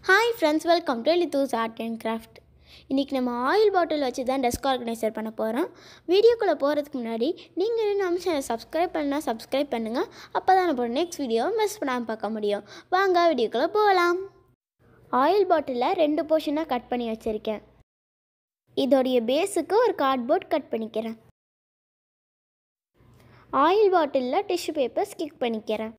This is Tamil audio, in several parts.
ஹாய் ஃப்ரெண்ட்ஸ் வெல்கம் டு லித்தூஸ் ஆர்ட் அண்ட் கிராஃப்ட் இன்றைக்கி நம்ம ஆயில் பாட்டில் வச்சு தான் டெஸ்க் ஆர்கனைசர் பண்ண போகிறோம் வீடியோக்குள்ளே போகிறதுக்கு முன்னாடி நீங்கள் இன்னும் நம்ம சேனல் சப்ஸ்கிரைப் பண்ணால் சப்ஸ்கிரைப் பண்ணுங்கள் அப்போ தான் நம்ம நெக்ஸ்ட் வீடியோ மிஸ் பண்ணாமல் பார்க்க முடியும் வாங்க வீடியோக்குள்ளே போகலாம் ஆயில் பாட்டிலில் ரெண்டு போர்ஷனாக கட் பண்ணி வச்சுருக்கேன் இதோடைய பேஸுக்கு ஒரு கார்ட்போர்ட் கட் பண்ணிக்கிறேன் ஆயில் பாட்டிலில் டிஷ்யூ பேப்பர் ஸ்கிக் பண்ணிக்கிறேன்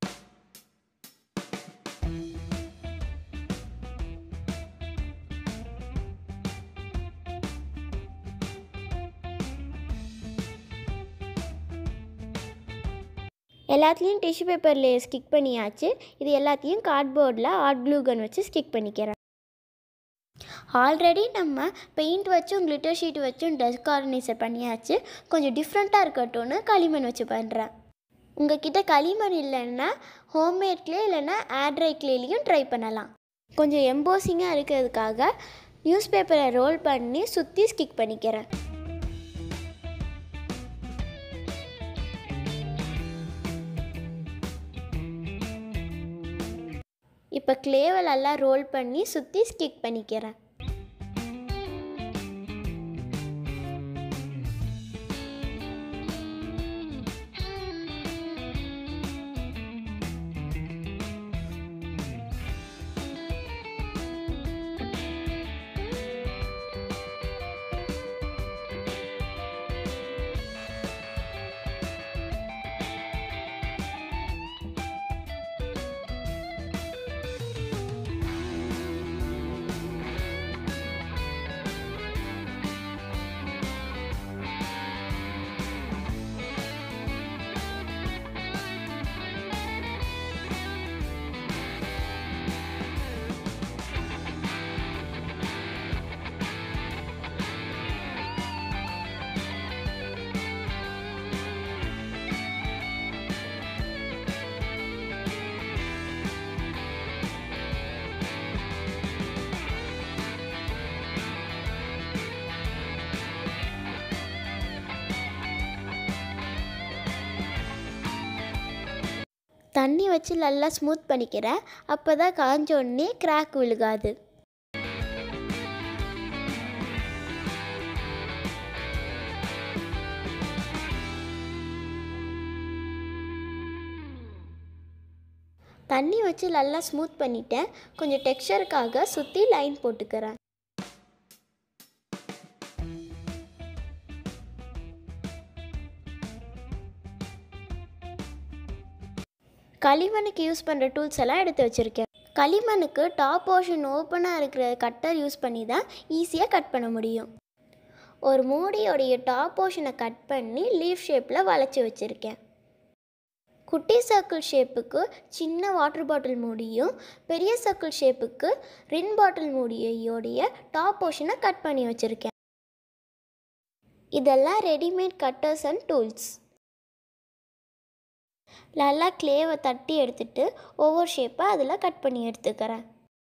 எல்லாத்துலேயும் டிஷ்யூ பேப்பரில் ஸ்டிக் பண்ணியாச்சு இது எல்லாத்தையும் கார்ட்போர்டில் ஆர்ட் க்ளூ கன் வச்சு ஸ்டிக் பண்ணிக்கிறேன் ஆல்ரெடி நம்ம பெயிண்ட் வச்சும் கிளிட்டர் ஷீட் வச்சும் டெஸ்க் ஆர்கனைசர் பண்ணியாச்சு கொஞ்சம் டிஃப்ரெண்ட்டாக இருக்கட்டும்னு களிமண் வச்சு பண்ணுறேன் உங்ககிட்ட களிமண் இல்லைன்னா ஹோம்மேட்லேயே இல்லைன்னா ஏர்ட்ரை கிளேலையும் ட்ரை பண்ணலாம் கொஞ்சம் எம்போசிங்காக இருக்கிறதுக்காக நியூஸ் பேப்பரை ரோல் பண்ணி சுற்றி ஸ்டிக் பண்ணிக்கிறேன் இப்போ கிளேவை நல்லா ரோல் பண்ணி சுற்றி ஸ்டிக் பண்ணிக்கிறேன் தண்ணி வச்சு நல்லா ஸ்மூத் பண்ணிக்கிறேன் அப்போ தான் காஞ்ச உடனே கிராக் விழுகாது தண்ணி வச்சு நல்லா ஸ்மூத் பண்ணிட்டேன் கொஞ்சம் டெக்ஸ்சருக்காக சுற்றி லைன் போட்டுக்கிறேன் களிமண்ணுக்கு யூஸ் பண்ணுற டூல்ஸ் எல்லாம் எடுத்து வச்சுருக்கேன் களிமண்ணுக்கு டாப் போர்ஷன் ஓப்பனாக இருக்கிற கட்டர் யூஸ் பண்ணி தான் ஈஸியாக கட் பண்ண முடியும் ஒரு மூடியோடைய டாப் போர்ஷனை கட் பண்ணி லீஃப் ஷேப்பில் வளைச்சி வச்சுருக்கேன் குட்டி சர்க்கிள் ஷேப்புக்கு சின்ன வாட்டர் பாட்டில் மூடியும் பெரிய சர்க்கிள் ஷேப்புக்கு ரின் பாட்டில் மூடியோடைய டாப் போர்ஷனை கட் பண்ணி வச்சுருக்கேன் இதெல்லாம் ரெடிமேட் கட்டர்ஸ் அண்ட் டூல்ஸ் நல்லா கிளேவை தட்டி எடுத்துட்டு ஒவ்வொரு ஷேப்பாக அதில் கட் பண்ணி எடுத்துக்கிறேன்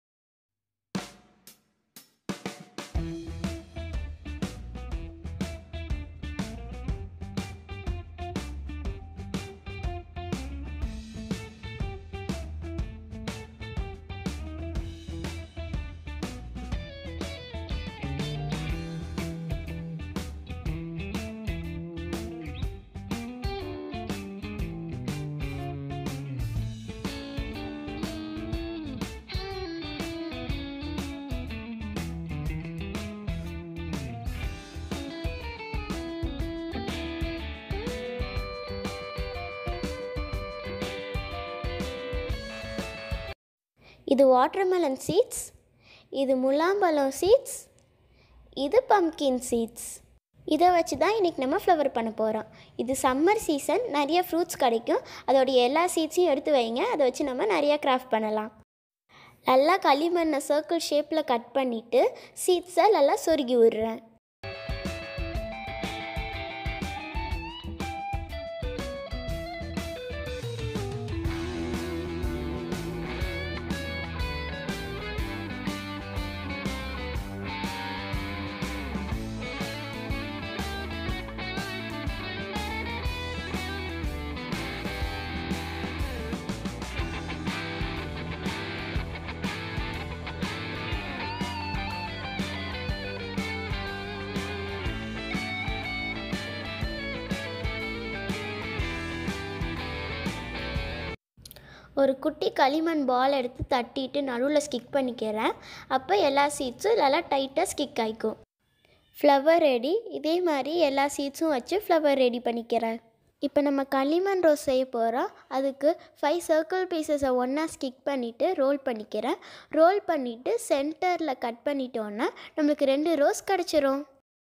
இது வாட்டர்மெலன் சீட்ஸ் இது முலாம்பழம் சீட்ஸ் இது பம்கின் சீட்ஸ் இதை வச்சு தான் இன்றைக்கி நம்ம ஃப்ளவர் பண்ண போகிறோம் இது சம்மர் சீசன் நிறைய ஃப்ரூட்ஸ் கிடைக்கும் அதோடைய எல்லா சீட்ஸையும் எடுத்து வைங்க அதை வச்சு நம்ம நிறையா கிராஃப்ட் பண்ணலாம் நல்லா களிமண்ணை சர்க்கிள் ஷேப்பில் கட் பண்ணிவிட்டு சீட்ஸை நல்லா சொருகி விடுறேன் ஒரு குட்டி களிமண் பால் எடுத்து தட்டிட்டு நடுவில் ஸ்கிக் பண்ணிக்கிறேன் அப்போ எல்லா சீட்ஸும் நல்லா டைட்டாக ஸ்கிக் ஆகிக்கும் ஃப்ளவர் ரெடி இதே மாதிரி எல்லா சீட்ஸும் வச்சு ஃப்ளவர் ரெடி பண்ணிக்கிறேன் இப்போ நம்ம களிமண் ரோஸ் செய்ய போகிறோம் அதுக்கு ஃபைவ் சர்க்கிள் பீசஸை ஒன்றா ஸ்கிக் பண்ணிவிட்டு ரோல் பண்ணிக்கிறேன் ரோல் பண்ணிவிட்டு சென்டரில் கட் பண்ணிட்டோன்னா நம்மளுக்கு ரெண்டு ரோஸ் கிடச்சிரும்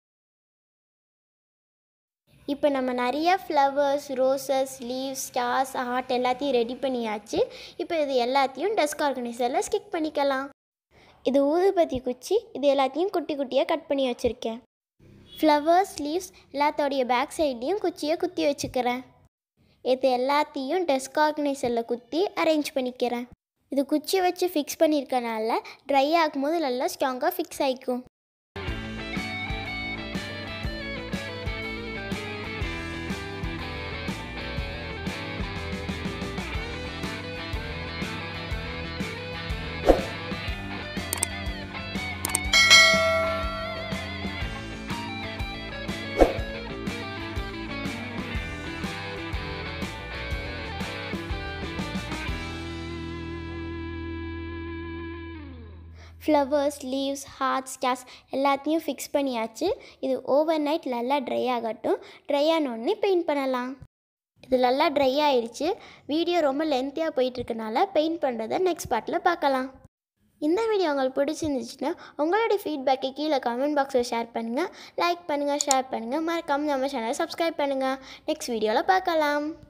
இப்போ நம்ம நிறைய flowers roses leaves stars heart எல்லாத்தையும் ரெடி பண்ணியாச்சு இப்போ இது எல்லாத்தையும் டெஸ்க் ஆர்கனைசரில் ஸ்கிக் பண்ணிக்கலாம் இது ஊதுபத்தி குச்சி இது எல்லாத்தையும் குட்டி குட்டியாக கட் பண்ணி வச்சுருக்கேன் ஃப்ளவர்ஸ் லீவ்ஸ் எல்லாத்தோடைய பேக் சைட்லேயும் குச்சியை குத்தி வச்சுக்கிறேன் இது எல்லாத்தையும் டெஸ்க் ஆர்கனைசரில் குத்தி அரேஞ்ச் பண்ணிக்கிறேன் இது குச்சி வச்சு ஃபிக்ஸ் பண்ணியிருக்கனால ட்ரை ஆகும்போது நல்லா ஸ்ட்ராங்காக ஃபிக்ஸ் ஆகிக்கும் ஃப்ளவர்ஸ் லீவ்ஸ் ஹார்ட் ஸ்டார்ஸ் எல்லாத்தையும் ஃபிக்ஸ் பண்ணியாச்சு இது ஓவர் நைட் நல்லா ட்ரை ஆகட்டும் ட்ரை ஆனோடனே பெயிண்ட் பண்ணலாம் இது நல்லா ட்ரை ஆயிடுச்சு வீடியோ ரொம்ப லென்த்தியாக போயிட்டுருக்கனால பெயிண்ட் பண்ணுறதை நெக்ஸ்ட் பார்ட்டில் பார்க்கலாம் இந்த வீடியோ உங்களுக்கு பிடிச்சிருந்துச்சுன்னா உங்களுடைய ஃபீட்பேக்கை கீழே கமெண்ட் பாக்ஸில் ஷேர் பண்ணுங்கள் லைக் பண்ணுங்கள் ஷேர் பண்ணுங்கள் மறக்காமல் நம்ம சேனலை சப்ஸ்கிரைப் பண்ணுங்கள் நெக்ஸ்ட் வீடியோவில் பார்க்கலாம்